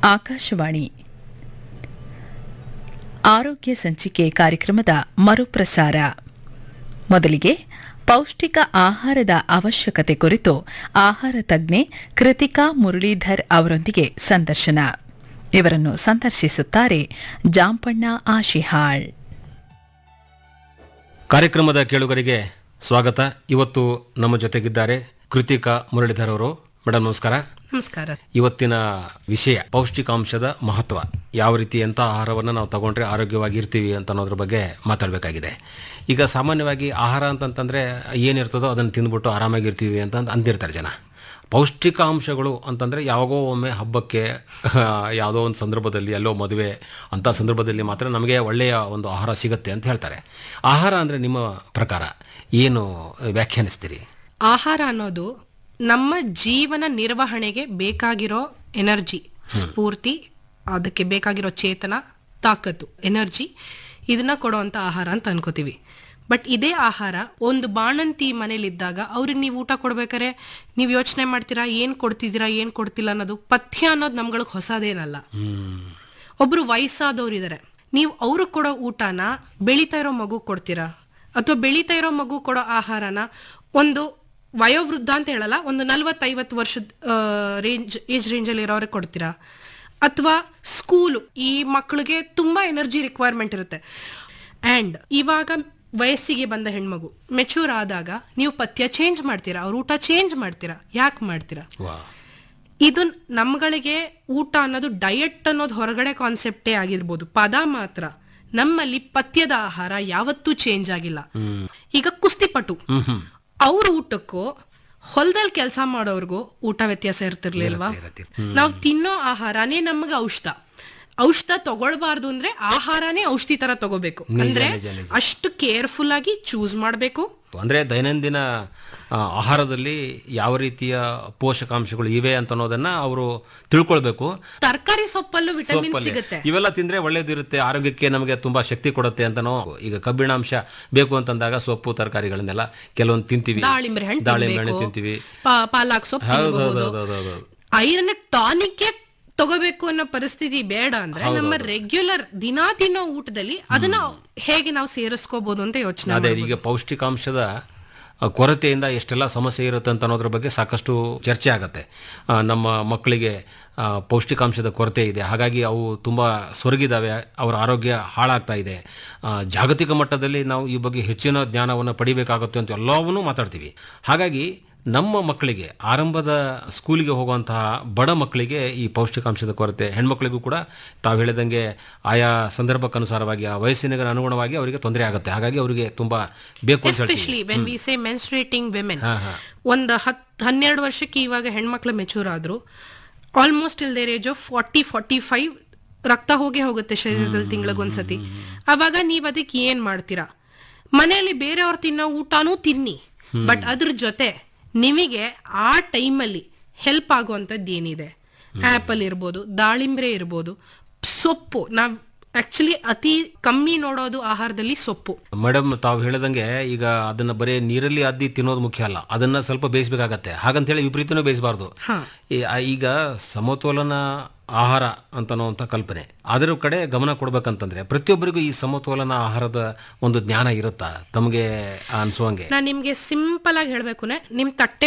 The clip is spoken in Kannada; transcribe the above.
ಆಕಾಶವಾಣಿ ಆರೋಗ್ಯ ಸಂಚಿಕೆ ಕಾರ್ಯಕ್ರಮದ ಮರುಪ್ರಸಾರ ಮೊದಲಿಗೆ ಪೌಷ್ಟಿಕ ಆಹಾರದ ಅವಶ್ಯಕತೆ ಕುರಿತು ಆಹಾರ ತಜ್ಞೆ ಕೃತಿಕಾ ಮುರಳೀಧರ್ ಅವರೊಂದಿಗೆ ಸಂದರ್ಶನ ಇವರನ್ನು ಸಂದರ್ಶಿಸುತ್ತಾರೆ ಜಾಂಪಣ್ಣ ಆಶಿಹಾಳ್ ಕಾರ್ಯಕ್ರಮದ ಕೇಳುಗರಿಗೆ ಸ್ವಾಗತ ಇವತ್ತು ನಮ್ಮ ಜೊತೆಗಿದ್ದಾರೆ ಕೃತಿಕಾ ಮುರಳೀಧರ್ ಅವರು ಮೇಡಮ್ ನಮಸ್ಕಾರ ನಮಸ್ಕಾರ ಇವತ್ತಿನ ವಿಷಯ ಪೌಷ್ಟಿಕಾಂಶದ ಮಹತ್ವ ಯಾವ ರೀತಿ ಎಂಥ ಆಹಾರವನ್ನು ನಾವು ತಗೊಂಡ್ರೆ ಆರೋಗ್ಯವಾಗಿ ಇರ್ತೀವಿ ಅಂತ ಅನ್ನೋದ್ರ ಬಗ್ಗೆ ಮಾತಾಡಬೇಕಾಗಿದೆ ಈಗ ಸಾಮಾನ್ಯವಾಗಿ ಆಹಾರ ಅಂತಂತಂದರೆ ಏನಿರ್ತದೋ ಅದನ್ನು ತಿಂದ್ಬಿಟ್ಟು ಆರಾಮಾಗಿರ್ತೀವಿ ಅಂತ ಅಂದ್- ಅಂದಿರ್ತಾರೆ ಜನ ಪೌಷ್ಟಿಕಾಂಶಗಳು ಅಂತಂದರೆ ಯಾವಾಗೋ ಒಮ್ಮೆ ಹಬ್ಬಕ್ಕೆ ಯಾವುದೋ ಒಂದು ಸಂದರ್ಭದಲ್ಲಿ ಎಲ್ಲೋ ಮದುವೆ ಅಂಥ ಸಂದರ್ಭದಲ್ಲಿ ಮಾತ್ರ ನಮಗೆ ಒಳ್ಳೆಯ ಒಂದು ಆಹಾರ ಸಿಗುತ್ತೆ ಅಂತ ಹೇಳ್ತಾರೆ ಆಹಾರ ಅಂದರೆ ನಿಮ್ಮ ಪ್ರಕಾರ ಏನು ವ್ಯಾಖ್ಯಾನಿಸ್ತೀರಿ ಆಹಾರ ಅನ್ನೋದು ನಮ್ಮ ಜೀವನ ನಿರ್ವಹಣೆಗೆ ಬೇಕಾಗಿರೋ ಎನರ್ಜಿ ಸ್ಫೂರ್ತಿ ಅದಕ್ಕೆ ಬೇಕಾಗಿರೋ ಚೇತನ ತಾಕತ್ತು ಎನರ್ಜಿ ಇದನ್ನ ಕೊಡುವಂತ ಆಹಾರ ಅಂತ ಅನ್ಕೋತೀವಿ ಬಟ್ ಇದೇ ಆಹಾರ ಒಂದು ಬಾಣಂತಿ ಮನೇಲಿದ್ದಾಗ ಅವ್ರಿಗೆ ನೀವು ಊಟ ಕೊಡ್ಬೇಕಾರೆ ನೀವು ಯೋಚನೆ ಮಾಡ್ತೀರಾ ಏನ್ ಕೊಡ್ತಿದ್ದೀರಾ ಏನ್ ಕೊಡ್ತಿಲ್ಲ ಅನ್ನೋದು ಪಥ್ಯ ಅನ್ನೋದು ನಮ್ಗಳಿಗೆ ಹೊಸದೇನಲ್ಲ ಒಬ್ರು ವಯಸ್ಸಾದವ್ರು ಇದಾರೆ ನೀವು ಅವ್ರಿಗೆ ಕೊಡೋ ಊಟನ ಬೆಳೀತಾ ಇರೋ ಮಗು ಕೊಡ್ತೀರಾ ಅಥವಾ ಬೆಳೀತಾ ಇರೋ ಮಗು ಕೊಡೋ ಆಹಾರನ ಒಂದು ವಯೋವೃದ್ಧ ಅಂತ ಹೇಳಲ್ಲ ಒಂದು ನಲ್ವತ್ತೈವತ್ತು ವರ್ಷದ ರೇಂಜ್ ಏಜ್ ರೇಂಜಲ್ಲಿ ಇರೋರಿಗೆ ಕೊಡ್ತೀರಾ ಅಥವಾ ಸ್ಕೂಲು ಈ ಮಕ್ಕಳಿಗೆ ತುಂಬಾ ಎನರ್ಜಿ ರಿಕ್ವೈರ್ಮೆಂಟ್ ಇರುತ್ತೆ ಆ್ಯಂಡ್ ಇವಾಗ ವಯಸ್ಸಿಗೆ ಬಂದ ಹೆಣ್ಮಗು ಮೆಚೂರ್ ಆದಾಗ ನೀವು ಪಥ್ಯ ಚೇಂಜ್ ಮಾಡ್ತೀರಾ ಅವ್ರ ಊಟ ಚೇಂಜ್ ಮಾಡ್ತೀರಾ ಯಾಕೆ ಮಾಡ್ತೀರಾ ವಾ ಇದು ನಮ್ಗಳಿಗೆ ಊಟ ಅನ್ನೋದು ಡಯಟ್ ಅನ್ನೋದು ಹೊರಗಡೆ ಕಾನ್ಸೆಪ್ಟೇ ಆಗಿರ್ಬೋದು ಪದ ಮಾತ್ರ ನಮ್ಮಲ್ಲಿ ಪಥ್ಯದ ಆಹಾರ ಯಾವತ್ತೂ ಚೇಂಜ್ ಆಗಿಲ್ಲ ಈಗ ಕುಸ್ತಿಪಟು ಅವ್ರ ಊಟಕ್ಕೂ ಹೊಲದಲ್ಲಿ ಕೆಲಸ ಮಾಡೋರ್ಗೂ ಊಟ ವ್ಯತ್ಯಾಸ ಇರ್ತಿರ್ಲಿಲ್ವಾ ನಾವು ತಿನ್ನೋ ಆಹಾರನೇ ನಮ್ಗೆ ಔಷಧ ಔಷಧ ತಗೊಳ್ಬಾರ್ದು ಅಂದ್ರೆ ಆಹಾರನೇ ಔಷಧಿ ತರ ತಗೋಬೇಕು ಅಂದ್ರೆ ಅಷ್ಟು ಕೇರ್ಫುಲ್ ಆಗಿ ಚೂಸ್ ಮಾಡ್ಬೇಕು ಅಂದರೆ ದೈನಂದಿನ ಆ, ಆಹಾರದಲ್ಲಿ ಯಾವ ರೀತಿಯ ಪೋಷಕಾಂಶಗಳು ಇವೆ ಅಂತ ಅನ್ನೋದನ್ನ ಅವರು ತಿಳ್ಕೊಳ್ಬೇಕು ತರಕಾರಿ ಸೊಪ್ಪಲ್ಲೂ ವಿಟಮಿನ್ ಸೊಪ್ಪಲ್ಲಿ ಸಿಗುತ್ತೆ ಇವೆಲ್ಲ ತಿಂದ್ರೆ ಒಳ್ಳೇದಿರುತ್ತೆ ಆರೋಗ್ಯಕ್ಕೆ ನಮಗೆ ತುಂಬಾ ಶಕ್ತಿ ಕೊಡುತ್ತೆ ಅಂತನೋ ಈಗ ಕಬ್ಬಿಣಾಂಶ ಬೇಕು ಅಂತಂದಾಗ ಸೊಪ್ಪು ತರಕಾರಿಗಳನ್ನೆಲ್ಲ ಕೆಲವೊಂದು ತಿಂತೀವಿ ದಾಳಿಂಬೆ ಹಣ್ಣು ದಾಳಿಂಬೆ ಹಣ್ಣು ತಿನ್ಬೇಕು. ತಿಂತೀವಿ ಪಾ- ಪಾಲಾಕ್ ಸೊಪ್ಪು ಹೌದು ಹೌದು ತಿನ್ಬಹುದು ಹೌದು ಹೌದು ಹೌದು ಐರನ್ ಟಾನಿಕ್ ತಗೋಬೇಕು ಅನ್ನೋ ಪರಿಸ್ಥಿತಿ ಬೇಡ ಅಂದ್ರೆ ನಮ್ಮ ರೆಗ್ಯುಲರ್ ದಿನಾ ತಿನ್ನೋ ಊಟದಲ್ಲಿ ಅದನ್ನ ಹೇಗೆ ನಾವು ಸೇರಿಸ್ಕೋಬಹುದು ಅಂತ ಯೋಚನೆ ಅದೇ ಈಗ ಪೌಷ್ಟಿಕಾಂಶದ ಆ, ಕೊರತೆಯಿಂದ ಎಷ್ಟೆಲ್ಲ ಸಮಸ್ಯೆ ಇರುತ್ತೆ ಅಂತ ಅನ್ನೋದ್ರ ಬಗ್ಗೆ ಸಾಕಷ್ಟು ಚರ್ಚೆ ಆಗತ್ತೆ ಆ, ನಮ್ಮ ಮಕ್ಕಳಿಗೆ ಆ, ಪೌಷ್ಟಿಕಾಂಶದ ಕೊರತೆ ಇದೆ ಹಾಗಾಗಿ ಅವು ತುಂಬ ಸೊರಗಿದಾವೆ ಅವರ ಆರೋಗ್ಯ ಹಾಳಾಗ್ತಾ ಇದೆ ಆ, ಜಾಗತಿಕ ಮಟ್ಟದಲ್ಲಿ ನಾವು ಈ ಬಗ್ಗೆ ಹೆಚ್ಚಿನ ಜ್ಞಾನವನ್ನು ಪಡಿಬೇಕಾಗುತ್ತೆ ಅಂತ ಎಲ್ಲವನ್ನೂ ಮಾತಾಡ್ತೀವಿ ಹಾಗಾಗಿ ನಮ್ಮ ಮಕ್ಕಳಿಗೆ ಆರಂಭದ ಸ್ಕೂಲಿಗೆ ಹೋಗುವಂತಹ ಬಡ ಮಕ್ಕಳಿಗೆ ಈ ಪೌಷ್ಟಿಕಾಂಶದ ಕೊರತೆ ಹೆಣ್ಮಕ್ಳಿಗೂ ಕೂಡ ತಾವು ಹೇಳಿದಂಗೆ ಆಯಾ ಸಂದರ್ಭಕ್ಕನುಸಾರವಾಗಿ ಆ ವಯಸ್ಸಿನ ಅನುಗುಣವಾಗಿ ಅವರಿಗೆ ತೊಂದರೆ ಆಗುತ್ತೆ ಹಾಗಾಗಿ ಅವರಿಗೆ ತುಂಬಾ ಬೇಕು ಅಂತ ಹೇಳ್ತೀವಿ especially when we say menstruating women ಒಂದು ಹತ್ ಹನ್ನೆರಡು ವರ್ಷಕ್ಕೆ ಇವಾಗ ಹೆಣ್ಮಕ್ಳು ಮೆಚೂರ್ ಆದ್ರು almost in their age of forty forty five ರಕ್ತ ಹೋಗೇ ಹೋಗುತ್ತೆ ಶರೀರದಲ್ಲಿ ತಿಂಗಳಿಗೊಂದ್ಸತಿ ಅವಾಗ ನೀವ್ ಅದಕ್ಕೆ ಏನ್ ಮಾಡ್ತೀರಾ ಮನೆಯಲ್ಲಿ ಬೇರೆಯವ್ರು ತಿನ್ನೋ ಊಟನೂ ತಿನ್ನಿ ಬಟ್ ಅದ್ರ ಜೊತೆ ನಿಮಗೆ ಆ ಟೈಮಲ್ಲಿ ಹೆಲ್ಪ್ ಆಗುವಂಥದ್ದು ಏನಿದೆ ಆಪಲ್ ಇರ್ಬೋದು ದಾಳಿಂಬ್ರೆ ಇರ್ಬೋದು ಸೊಪ್ಪು ನಾವ್ ಆಕ್ಚುಲಿ ಅತಿ ಕಮ್ಮಿ ನೋಡೋದು ಆಹಾರದಲ್ಲಿ ಸೊಪ್ಪು ಮೇಡಮ್ ತಾವು ಹೇಳಿದಂಗೆ ಈಗ ಅದನ್ನ ಬರೀ ನೀರಲ್ಲಿ ಅದ್ದಿ ತಿನ್ನೋದು ಮುಖ್ಯ ಅಲ್ಲ ಅದನ್ನ ಸ್ವಲ್ಪ ಬೇಯಿಸ್ಬೇಕಾಗತ್ತೆ ಹಾಗಂತೇಳಿ ವಿಪರೀತನೂ ಬೇಯಿಸಬಾರ್ದು ಈಗ ಸಮತೋಲನ ಆಹಾರ ಅಂತನ್ನುವಂಥ ಕಲ್ಪನೆ ಅದರ ಕಡೆ ಗಮನ ಕೊಡ್ಬೇಕಂತಂದ್ರೆ ಪ್ರತಿಯೊಬ್ಬರಿಗೂ ಈ ಸಮತೋಲನ ಆಹಾರದ ಒಂದು ಜ್ಞಾನ ಇರುತ್ತಾ ತಮಗೆ ಅನ್ಸುವಂಗೆ ನಾನು ನಿಮ್ಗೆ ಸಿಂಪಲ್ ಆಗಿ ಹೇಳ್ಬೇಕು ನಿಮ್ ತಟ್ಟೆ